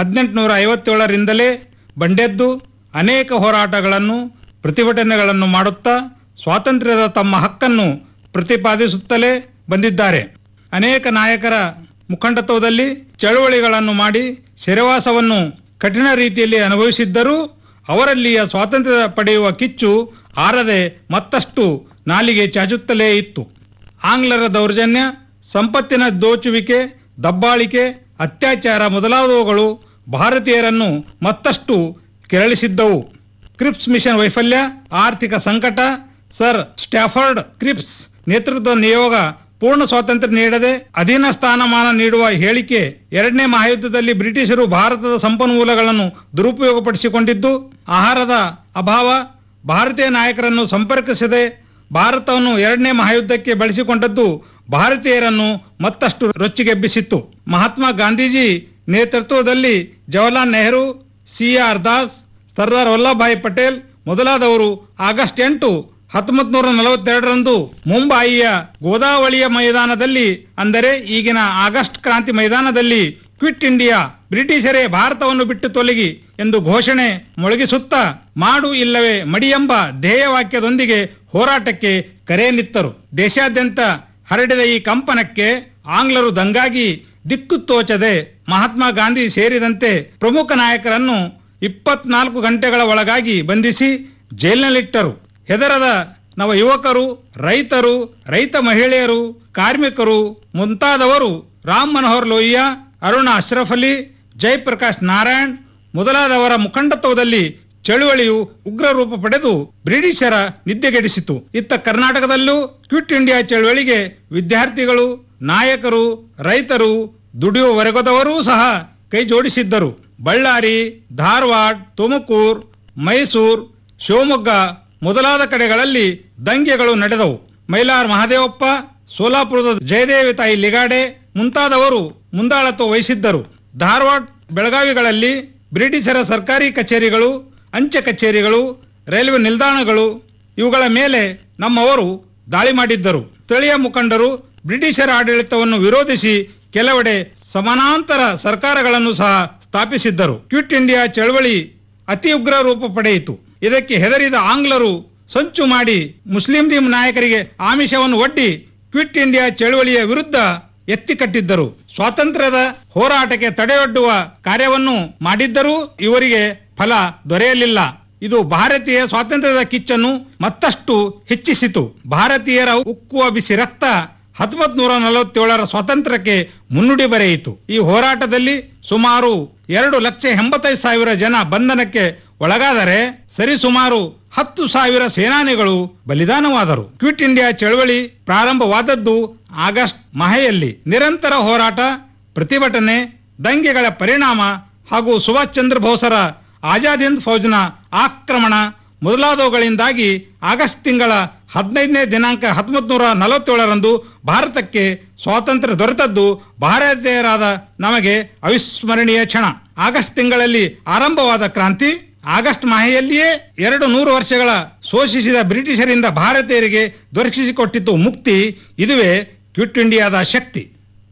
ಹದಿನೆಂಟುನೂರ ಐವತ್ತೇಳರಿಂದಲೇ ಬಂಡೆದ್ದು ಅನೇಕ ಹೋರಾಟಗಳನ್ನು ಪ್ರತಿಭಟನೆಗಳನ್ನು ಮಾಡುತ್ತಾ ಸ್ವಾತಂತ್ರ್ಯದ ತಮ್ಮ ಹಕ್ಕನ್ನು ಪ್ರತಿಪಾದಿಸುತ್ತಲೇ ಬಂದಿದ್ದಾರೆ ಅನೇಕ ನಾಯಕರ ಮುಖಂಡತ್ವದಲ್ಲಿ ಚಳುವಳಿಗಳನ್ನು ಮಾಡಿ ಸೆರೆವಾಸವನ್ನು ಕಠಿಣ ರೀತಿಯಲ್ಲಿ ಅನುಭವಿಸಿದ್ದರೂ ಅವರಲ್ಲಿಯ ಸ್ವಾತಂತ್ರ್ಯ ಪಡೆಯುವ ಕಿಚ್ಚು ಆರದೆ ಮತ್ತಷ್ಟು ನಾಲಿಗೆ ಚಾಚುತ್ತಲೇ ಇತ್ತು ಆಂಗ್ಲರ ದೌರ್ಜನ್ಯ ಸಂಪತ್ತಿನ ದೋಚುವಿಕೆ ದಬ್ಬಾಳಿಕೆ ಅತ್ಯಾಚಾರ ಮೊದಲಾದವುಗಳು ಭಾರತೀಯರನ್ನು ಮತ್ತಷ್ಟು ಕೆರಳಿಸಿದ್ದವು ಕ್ರಿಪ್ಸ್ ಮಿಷನ್ ವೈಫಲ್ಯ ಆರ್ಥಿಕ ಸಂಕಟ ಸರ್ ಸ್ಟ್ಯಾಫರ್ಡ್ ಕ್ರಿಪ್ಸ್ ನೇತೃತ್ವದ ನಿಯೋಗ ಪೂರ್ಣ ಸ್ವಾತಂತ್ರ್ಯ ನೀಡದೆ ಅಧೀನ ಸ್ಥಾನಮಾನ ನೀಡುವ ಹೇಳಿಕೆ ಎರಡನೇ ಮಹಾಯುದ್ಧದಲ್ಲಿ ಬ್ರಿಟಿಷರು ಭಾರತದ ಸಂಪನ್ಮೂಲಗಳನ್ನು ದುರುಪಯೋಗಪಡಿಸಿಕೊಂಡಿದ್ದು ಆಹಾರದ ಅಭಾವ ಭಾರತೀಯ ನಾಯಕರನ್ನು ಸಂಪರ್ಕಿಸದೆ ಭಾರತವನ್ನು ಎರಡನೇ ಮಹಾಯುದ್ಧಕ್ಕೆ ಬಳಸಿಕೊಂಡದ್ದು ಭಾರತೀಯರನ್ನು ಮತ್ತಷ್ಟು ರೊಚ್ಚಿಗೆಬ್ಬಿಸಿತ್ತು ಮಹಾತ್ಮ ಗಾಂಧೀಜಿ ನೇತೃತ್ವದಲ್ಲಿ ಜವಾಹರ್ಲಾಲ್ ನೆಹರು ಸಿ ಆರ್ ದಾಸ್ ಸರ್ದಾರ್ ವಲ್ಲಭಭಾಯಿ ಪಟೇಲ್ ಮೊದಲಾದವರು ಆಗಸ್ಟ್ ಎಂಟು ಹತ್ತೊಂಬತ್ತು ನೂರ ನಲವತ್ತೆರಡರಂದು ಮುಂಬಯಿಯ ಗೋದಾವಳಿಯ ಮೈದಾನದಲ್ಲಿ ಅಂದರೆ ಈಗಿನ ಆಗಸ್ಟ್ ಕ್ರಾಂತಿ ಮೈದಾನದಲ್ಲಿ ಕ್ವಿಟ್ ಇಂಡಿಯಾ ಬ್ರಿಟಿಷರೇ ಭಾರತವನ್ನು ಬಿಟ್ಟು ತೊಲಗಿ ಎಂದು ಘೋಷಣೆ ಮೊಳಗಿಸುತ್ತಾ ಮಾಡು ಇಲ್ಲವೇ ಮಡಿ ಎಂಬ ಧ್ಯೇಯವಾಕ್ಯದೊಂದಿಗೆ ಹೋರಾಟಕ್ಕೆ ಕರೆ ನಿತ್ತರು ದೇಶಾದ್ಯಂತ ಹರಡಿದ ಈ ಕಂಪನಕ್ಕೆ ಆಂಗ್ಲರು ದಂಗಾಗಿ ದಿಕ್ಕು ತೋಚದೆ ಮಹಾತ್ಮ ಗಾಂಧಿ ಸೇರಿದಂತೆ ಪ್ರಮುಖ ನಾಯಕರನ್ನು ಇಪ್ಪತ್ನಾಲ್ಕು ಗಂಟೆಗಳ ಒಳಗಾಗಿ ಬಂಧಿಸಿ ಜೈಲಿನಲ್ಲಿಟ್ಟರು ಹೆದರದ ನವ ಯುವಕರು ರೈತರು ರೈತ ಮಹಿಳೆಯರು ಕಾರ್ಮಿಕರು ಮುಂತಾದವರು ರಾಮ್ ಮನೋಹರ್ ಲೋಹಿಯಾ ಅರುಣ ಅಶ್ರಫ್ ಅಲಿ ಜಯಪ್ರಕಾಶ್ ನಾರಾಯಣ್ ಮೊದಲಾದವರ ಮುಖಂಡತ್ವದಲ್ಲಿ ಚಳುವಳಿಯು ಉಗ್ರ ರೂಪ ಪಡೆದು ಬ್ರಿಟಿಷರ ನಿದ್ದೆಗೆಡಿಸಿತು ಇತ್ತ ಕರ್ನಾಟಕದಲ್ಲೂ ಕ್ವಿಟ್ ಇಂಡಿಯಾ ಚಳುವಳಿಗೆ ವಿದ್ಯಾರ್ಥಿಗಳು ನಾಯಕರು ರೈತರು ದುಡಿಯುವ ವರ್ಗದವರೂ ಸಹ ಕೈ ಜೋಡಿಸಿದ್ದರು ಬಳ್ಳಾರಿ ಧಾರವಾಡ ತುಮಕೂರು ಮೈಸೂರು ಶಿವಮೊಗ್ಗ ಮೊದಲಾದ ಕಡೆಗಳಲ್ಲಿ ದಂಗೆಗಳು ನಡೆದವು ಮೈಲಾರ್ ಮಹದೇವಪ್ಪ ಸೋಲಾಪುರದ ಜಯದೇವಿ ತಾಯಿ ಲಿಗಾಡೆ ಮುಂತಾದವರು ಮುಂದಾಳತ್ವ ವಹಿಸಿದ್ದರು ಧಾರವಾಡ ಬೆಳಗಾವಿಗಳಲ್ಲಿ ಬ್ರಿಟಿಷರ ಸರ್ಕಾರಿ ಕಚೇರಿಗಳು ಅಂಚೆ ಕಚೇರಿಗಳು ರೈಲ್ವೆ ನಿಲ್ದಾಣಗಳು ಇವುಗಳ ಮೇಲೆ ನಮ್ಮವರು ದಾಳಿ ಮಾಡಿದ್ದರು ಸ್ಥಳೀಯ ಮುಖಂಡರು ಬ್ರಿಟಿಷರ ಆಡಳಿತವನ್ನು ವಿರೋಧಿಸಿ ಕೆಲವೆಡೆ ಸಮಾನಾಂತರ ಸರ್ಕಾರಗಳನ್ನು ಸಹ ಸ್ಥಾಪಿಸಿದ್ದರು ಕ್ವಿಟ್ ಇಂಡಿಯಾ ಚಳವಳಿ ಅತಿ ಉಗ್ರ ರೂಪ ಪಡೆಯಿತು ಇದಕ್ಕೆ ಹೆದರಿದ ಆಂಗ್ಲರು ಸಂಚು ಮಾಡಿ ಮುಸ್ಲಿಂ ಲೀಗ್ ನಾಯಕರಿಗೆ ಆಮಿಷವನ್ನು ಒಡ್ಡಿ ಕ್ವಿಟ್ ಇಂಡಿಯಾ ಚಳವಳಿಯ ವಿರುದ್ಧ ಎತ್ತಿ ಕಟ್ಟಿದ್ದರು ಸ್ವಾತಂತ್ರ್ಯದ ಹೋರಾಟಕ್ಕೆ ತಡೆಯೊಡ್ಡುವ ಕಾರ್ಯವನ್ನು ಮಾಡಿದ್ದರೂ ಇವರಿಗೆ ಫಲ ದೊರೆಯಲಿಲ್ಲ ಇದು ಭಾರತೀಯ ಸ್ವಾತಂತ್ರ್ಯದ ಕಿಚ್ಚನ್ನು ಮತ್ತಷ್ಟು ಹೆಚ್ಚಿಸಿತು ಭಾರತೀಯರ ಉಕ್ಕುವ ಬಿಸಿ ರಕ್ತ ಹತ್ತೊಂಬತ್ ನೂರ ನಲವತ್ತೇಳರ ಸ್ವಾತಂತ್ರ್ಯಕ್ಕೆ ಮುನ್ನುಡಿ ಬರೆಯಿತು ಈ ಹೋರಾಟದಲ್ಲಿ ಸುಮಾರು ಎರಡು ಲಕ್ಷ ಎಂಬತ್ತೈದು ಸಾವಿರ ಜನ ಬಂಧನಕ್ಕೆ ಒಳಗಾದರೆ ಸರಿಸುಮಾರು ಹತ್ತು ಸಾವಿರ ಸೇನಾನಿಗಳು ಬಲಿದಾನವಾದರು ಕ್ವಿಟ್ ಇಂಡಿಯಾ ಚಳವಳಿ ಪ್ರಾರಂಭವಾದದ್ದು ಆಗಸ್ಟ್ ಮಹೆಯಲ್ಲಿ ನಿರಂತರ ಹೋರಾಟ ಪ್ರತಿಭಟನೆ ದಂಗೆಗಳ ಪರಿಣಾಮ ಹಾಗೂ ಸುಭಾಷ್ ಚಂದ್ರ ಬೋಸರ ಆಜಾದ್ ಹಿಂದ್ ಫೌಜ್ನ ಆಕ್ರಮಣ ಮೊದಲಾದವುಗಳಿಂದಾಗಿ ಆಗಸ್ಟ್ ತಿಂಗಳ ಹದಿನೈದನೇ ದಿನಾಂಕ ಹತ್ತೊಂಬತ್ತು ನೂರ ನಲವತ್ತೇಳರಂದು ಭಾರತಕ್ಕೆ ಸ್ವಾತಂತ್ರ್ಯ ದೊರೆತದ್ದು ಭಾರತೀಯರಾದ ನಮಗೆ ಅವಿಸ್ಮರಣೀಯ ಕ್ಷಣ ಆಗಸ್ಟ್ ತಿಂಗಳಲ್ಲಿ ಆರಂಭವಾದ ಕ್ರಾಂತಿ ಆಗಸ್ಟ್ ಮಾಹೆಯಲ್ಲಿಯೇ ಎರಡು ನೂರು ವರ್ಷಗಳ ಶೋಷಿಸಿದ ಬ್ರಿಟಿಷರಿಂದ ಭಾರತೀಯರಿಗೆ ದೊರಕಿಸಿಕೊಟ್ಟಿತ್ತು ಮುಕ್ತಿ ಇದುವೇ ಕ್ವಿಟ್ ಇಂಡಿಯಾದ ಶಕ್ತಿ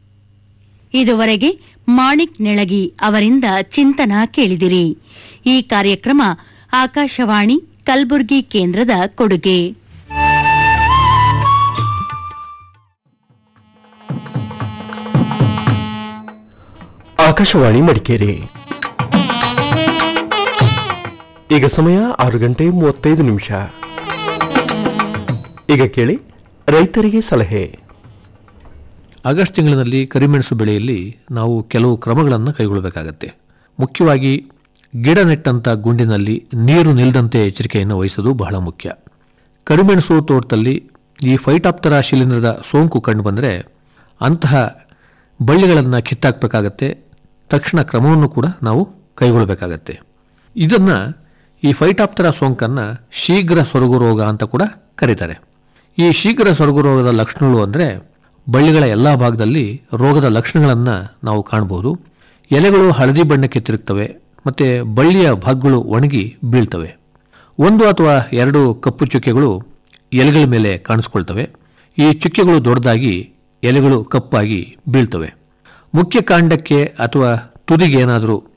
ಇದುವರೆಗೆ ಮಾಣಿಕ್ ನೆಳಗಿ ಅವರಿಂದ ಚಿಂತನ ಕೇಳಿದಿರಿ ಈ ಕಾರ್ಯಕ್ರಮ ಆಕಾಶವಾಣಿ ಕಲಬುರಗಿ ಕೇಂದ್ರದ ಕೊಡುಗೆ ಆಕಾಶವಾಣಿ ಮಡಿಕೇರಿ ಈಗ ಸಮಯ ಆರು ಗಂಟೆ ಮೂವತ್ತೈದು ನಿಮಿಷ ಈಗ ಕೇಳಿ ರೈತರಿಗೆ ಸಲಹೆ ಆಗಸ್ಟ್ ತಿಂಗಳಿನಲ್ಲಿ ಕರಿಮೆಣಸು ಬೆಳೆಯಲ್ಲಿ ನಾವು ಕೆಲವು ಕ್ರಮಗಳನ್ನು ಕೈಗೊಳ್ಳಬೇಕಾಗತ್ತೆ ಮುಖ್ಯವಾಗಿ ಗಿಡ ನೆಟ್ಟಂಥ ಗುಂಡಿನಲ್ಲಿ ನೀರು ನಿಲ್ಲದಂತೆ ಎಚ್ಚರಿಕೆಯನ್ನು ವಹಿಸೋದು ಬಹಳ ಮುಖ್ಯ ಕರಿಮೆಣಸು ತೋಟದಲ್ಲಿ ಈ ಫೈಟಾಪ್ತರ ಶಿಲೀಂಧ್ರದ ಸೋಂಕು ಕಂಡುಬಂದರೆ ಅಂತಹ ಬಳ್ಳಿಗಳನ್ನು ಕಿತ್ತಾಕಬೇಕಾಗತ್ತೆ ತಕ್ಷಣ ಕ್ರಮವನ್ನು ಕೂಡ ನಾವು ಕೈಗೊಳ್ಳಬೇಕಾಗತ್ತೆ ಇದನ್ನು ಈ ಫೈಟಾಪ್ತರ ಸೋಂಕನ್ನು ಶೀಘ್ರ ಸೊರಗು ರೋಗ ಅಂತ ಕೂಡ ಕರೀತಾರೆ ಈ ಶೀಘ್ರ ಸೊರಗು ರೋಗದ ಲಕ್ಷಣಗಳು ಅಂದರೆ ಬಳ್ಳಿಗಳ ಎಲ್ಲ ಭಾಗದಲ್ಲಿ ರೋಗದ ಲಕ್ಷಣಗಳನ್ನು ನಾವು ಕಾಣಬಹುದು ಎಲೆಗಳು ಹಳದಿ ಬಣ್ಣಕ್ಕೆ ತಿರುಗ್ತವೆ ಮತ್ತು ಬಳ್ಳಿಯ ಭಾಗಗಳು ಒಣಗಿ ಬೀಳ್ತವೆ ಒಂದು ಅಥವಾ ಎರಡು ಕಪ್ಪು ಚುಕ್ಕೆಗಳು ಎಲೆಗಳ ಮೇಲೆ ಕಾಣಿಸ್ಕೊಳ್ತವೆ ಈ ಚುಕ್ಕೆಗಳು ದೊಡ್ಡದಾಗಿ ಎಲೆಗಳು ಕಪ್ಪಾಗಿ ಬೀಳ್ತವೆ ಮುಖ್ಯ ಕಾಂಡಕ್ಕೆ ಅಥವಾ ತುದಿಗೆ ಏನಾದರೂ